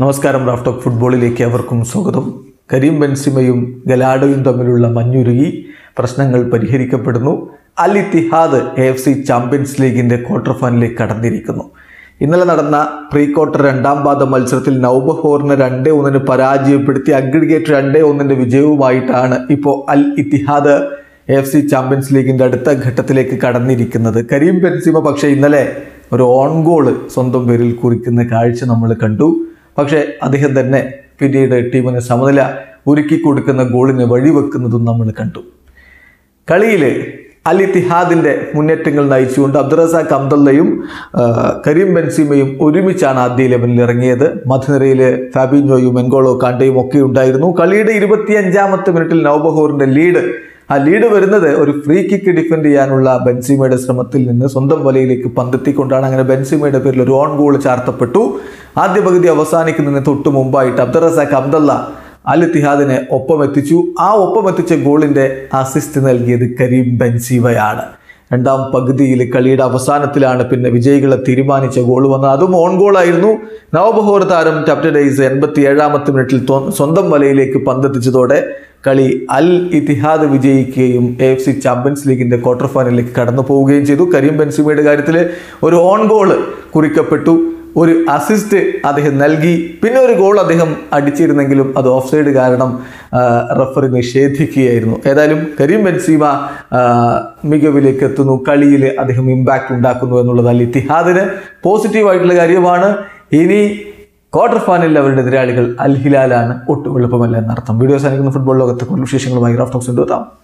നമസ്കാരം Raf talk ഫുട്ബോളിലേക്ക് അവർക്കും സ്വാഗതം കരീം ബെൻസിമയും ഗലാഡോയും തമ്മിലുള്ള മഞ്ഞുരുകി പ്രശ്നങ്ങൾ പരിഹരിക്കപ്പെടുന്നു Al Ittihad A F C champions ലീഗിൻ്റെ ക്വാർട്ടർ ഫൈനലിലേക്ക് കടന്നിരിക്കുന്നു ഇന്നലെ നടന്ന പ്രീ ക്വാർട്ടർ രണ്ടാം പാദ മത്സരത്തിൽ നൗബഹോറിനെ രണ്ടേ ഒന്നിന് പരാജയപ്പെടുത്തി അഗ്രിഗേറ്റ് രണ്ടേ ഒന്നിൻ്റെ വിജയവുമായിട്ടാണ് ഇപ്പോൾ Al Ittihad A F C champions ലീഗിൻ്റെ അടുത്ത ഘട്ടത്തിലേക്ക് കടന്നിരിക്കുന്നത് കരീം ബെൻസിമ പക്ഷേ ഇന്നലെ ഒരു ഓൺ ഗോൾ സ്വന്തം പേരിൽ കുറിക്കുന്ന കാഴ്ച നമ്മൾ കണ്ടു പക്ഷേ അദ്ദേഹം തന്നെ പിന്നീട് ടീമിന് സമനില ഒരുക്കി കൊടുക്കുന്ന ഗോളിന് വഴിവെക്കുന്നതും നമ്മൾ കണ്ടു കളിയിൽ അൽ ഇത്തിഹാദിൻ്റെ മുന്നേറ്റങ്ങൾ നയിച്ചുകൊണ്ട് അബ്ദുറസാഖ് അബ്ദുള്ളയും ആ, കരീം ബെൻസിമയും ഒരുമിച്ചാണ് ആദ്യ ഇലവനിൽ ഇറങ്ങിയത് മധുനിരയിൽ ഫാബിഞ്ഞോയും എൻഗോളോ കാണ്ടയും ഒക്കെ ഉണ്ടായിരുന്നു കളിയുടെ ഇരുപത്തിയഞ്ചാമത്തെ മിനിറ്റിൽ നൗബഹോറിൻ്റെ ലീഡ് ആ ലീഡ് വരുന്നത് ഒരു ഫ്രീ കിക്ക് ഡിഫെൻഡ് ചെയ്യാനുള്ള ബെൻസിമയുടെ ശ്രമത്തിൽ നിന്ന് സ്വന്തം വലയിലേക്ക് പന്തെത്തിക്കൊണ്ടാണ് അങ്ങനെ ബെൻസിമയുടെ പേരിൽ ഒരു ഓൺ ഗോൾ ചാർത്തപ്പെട്ടു ആദ്യ പകുതി അവസാനിക്കുന്നതിന് തൊട്ട് മുമ്പായിട്ട് അബ്ദുറസാഖ് അബ്ദുള്ള അൽ ഇത്തിഹാദിനെ ഒപ്പമെത്തിച്ചു ആ ഒപ്പമെത്തിച്ച ഗോളിന്റെ അസിസ്റ്റ് നൽകിയത് കരീം ബെൻസീവയാണ് രണ്ടാം പകുതിയിൽ കളിയുടെ അവസാനത്തിലാണ് പിന്നെ വിജയികളെ തീരുമാനിച്ച ഗോൾ വന്നത് അതും ഓൺ ഗോളായിരുന്നു നവബഹോർ താരം ടപ്റ്റഡൈസ് എൺപത്തി ഏഴാമത്തെ മിനിറ്റിൽ തൊ- സ്വന്തം വലയിലേക്ക് പന്തെത്തിച്ചതോടെ കളി അൽ ഇത്തിഹാദ് വിജയിക്കുകയും എ എഫ് സി ചാമ്പ്യൻസ് ലീഗിന്റെ ക്വാർട്ടർ ഫൈനലിലേക്ക് കടന്നു പോവുകയും ചെയ്തു കരീം ബെൻസിമയുടെ കാര്യത്തിൽ ഒരു ഓൺ ഗോൾ കുറിക്കപ്പെട്ടു ഒരു അസിസ്റ്റ് അദ്ദേഹം നൽകി പിന്നെ ഒരു ഗോൾ അദ്ദേഹം അടിച്ചിരുന്നെങ്കിലും അത് ഓഫ് സൈഡ് കാരണം ആ, റഫറി നിഷേധിക്കുകയായിരുന്നു ഏതായാലും കരീം ബെൻസീമ ആ, മികവിലേക്ക് എത്തുന്നു കളിയിൽ അദ്ദേഹം ഇമ്പാക്റ്റ് ഉണ്ടാക്കുന്നു എന്നുള്ളത് അൽ ഇത്തിഹാദിന് പോസിറ്റീവായിട്ടുള്ള കാര്യമാണ് ഇനി ക്വാർട്ടർ ഫൈനലിൽ അവരുടെ എതിരാളികൾ അൽ ഹിലാലാണ് ഒട്ടും എളുപ്പമല്ല എന്നർത്ഥം വീഡിയോ സാധിക്കുന്ന ഫുട്ബോൾ ലോകത്തെ കൂടുതൽ വിശേഷങ്ങളുമായി റാഫ് ടോക്സ് കൊണ്ടുവെത്താം